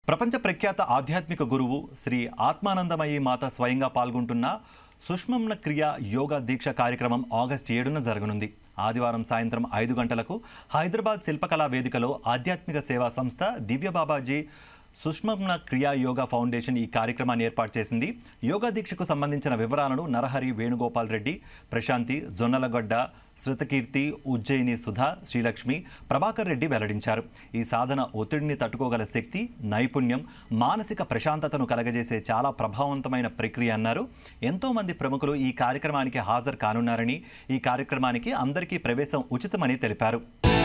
ప్రపంచ ప్రఖ్యాత ఆధ్యాత్మిక గురువు శ్రీ ఆత్మానందమయి మాత స్వయంగా పాల్గొంటున్న సుష్మమ్న క్రియ యోగా దీక్ష కార్యక్రమం ఆగస్టు ఏడున జరగనుంది ఆదివారం సాయంత్రం ఐదు గంటలకు హైదరాబాద్ శిల్పకళా వేదికలో ఆధ్యాత్మిక సేవా సంస్థ దివ్య బాబాజీ సుష్మమ్న క్రియా యోగా ఫౌండేషన్ ఈ కార్యక్రమాన్ని ఏర్పాటు చేసింది యోగా దీక్షకు సంబంధించిన వివరాలను నరహరి వేణుగోపాల్ రెడ్డి ప్రశాంతి జొన్నలగడ్డ శృతకీర్తి ఉజ్జయిని సుధా శ్రీలక్ష్మి ప్రభాకర్ రెడ్డి వెల్లడించారు ఈ సాధన ఒత్తిడిని తట్టుకోగల శక్తి నైపుణ్యం మానసిక ప్రశాంతతను కలగజేసే చాలా ప్రభావవంతమైన ప్రక్రియ అన్నారు ఎంతో మంది ప్రముఖులు ఈ కార్యక్రమానికి హాజరు కానున్నారని ఈ కార్యక్రమానికి అందరికీ ప్రవేశం ఉచితమని తెలిపారు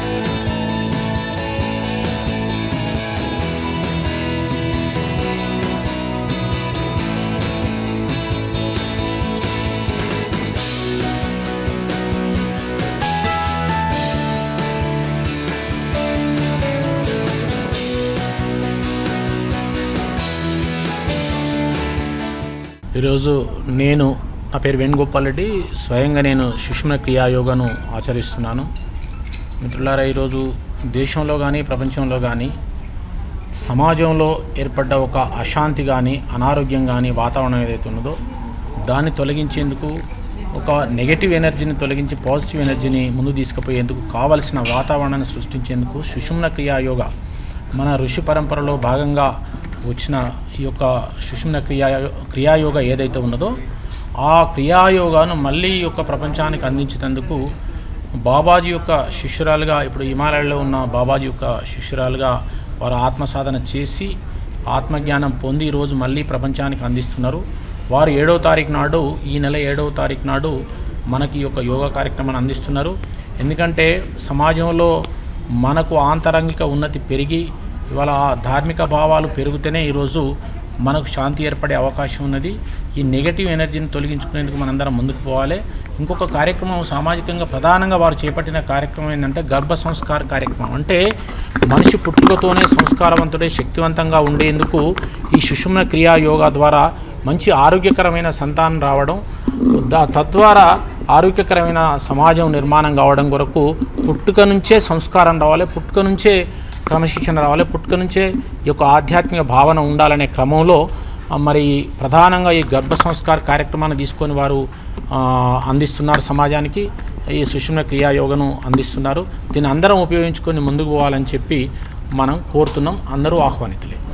ఈరోజు నేను నా పేరు వేణుగోపాల్ రెడ్డి స్వయంగా నేను సుష్మ క్రియా యోగాను ఆచరిస్తున్నాను మిత్రులారా ఈరోజు దేశంలో కానీ ప్రపంచంలో కానీ సమాజంలో ఏర్పడ్డ ఒక అశాంతి కానీ అనారోగ్యం కానీ వాతావరణం ఏదైతే ఉన్నదో దాన్ని తొలగించేందుకు ఒక నెగటివ్ ఎనర్జీని తొలగించి పాజిటివ్ ఎనర్జీని ముందు తీసుకుపోయేందుకు కావలసిన వాతావరణాన్ని సృష్టించేందుకు సుషుమ్న క్రియా యోగా మన ఋషి పరంపరలో భాగంగా వచ్చిన ఈ యొక్క సుషుమ్న క్రియా క్రియాయోగ ఏదైతే ఉన్నదో ఆ క్రియాయోగాను మళ్ళీ ఈ యొక్క ప్రపంచానికి అందించేందుకు బాబాజీ యొక్క శిష్యురాలుగా ఇప్పుడు హిమాలయాల్లో ఉన్న బాబాజీ యొక్క శిష్యురాలుగా వారు ఆత్మ సాధన చేసి ఆత్మజ్ఞానం పొంది ఈరోజు మళ్ళీ ప్రపంచానికి అందిస్తున్నారు వారు ఏడవ తారీఖు నాడు ఈ నెల ఏడవ తారీఖు నాడు మనకి ఈ యొక్క యోగా కార్యక్రమాన్ని అందిస్తున్నారు ఎందుకంటే సమాజంలో మనకు ఆంతరంగిక ఉన్నతి పెరిగి ఇవాళ ఆ ధార్మిక భావాలు పెరిగితేనే ఈరోజు మనకు శాంతి ఏర్పడే అవకాశం ఉన్నది ఈ నెగటివ్ ఎనర్జీని తొలగించుకునేందుకు మనందరం ముందుకు పోవాలి ఇంకొక కార్యక్రమం సామాజికంగా ప్రధానంగా వారు చేపట్టిన కార్యక్రమం ఏంటంటే గర్భ సంస్కార కార్యక్రమం అంటే మనిషి పుట్టుకతోనే సంస్కారవంతుడే శక్తివంతంగా ఉండేందుకు ఈ సుషుమ్న క్రియా యోగా ద్వారా మంచి ఆరోగ్యకరమైన సంతానం రావడం దా- తద్వారా ఆరోగ్యకరమైన సమాజం నిర్మాణం కావడం కొరకు పుట్టుక నుంచే సంస్కారం రావాలి పుట్టుక నుంచే క్రమశిక్షణ రావాలి పుట్టుక నుంచే ఈ యొక్క ఆధ్యాత్మిక భావన ఉండాలనే క్రమంలో ఆ, మరి ప్రధానంగా ఈ గర్భ సంస్కార కార్యక్రమాన్ని తీసుకొని వారు ఆ, అందిస్తున్నారు సమాజానికి ఈ సుషుమ్న క్రియాయోగను అందిస్తున్నారు దీన్ని అందరం ఉపయోగించుకొని ముందుకు పోవాలని చెప్పి మనం కోరుతున్నాం అందరూ ఆహ్వానితులే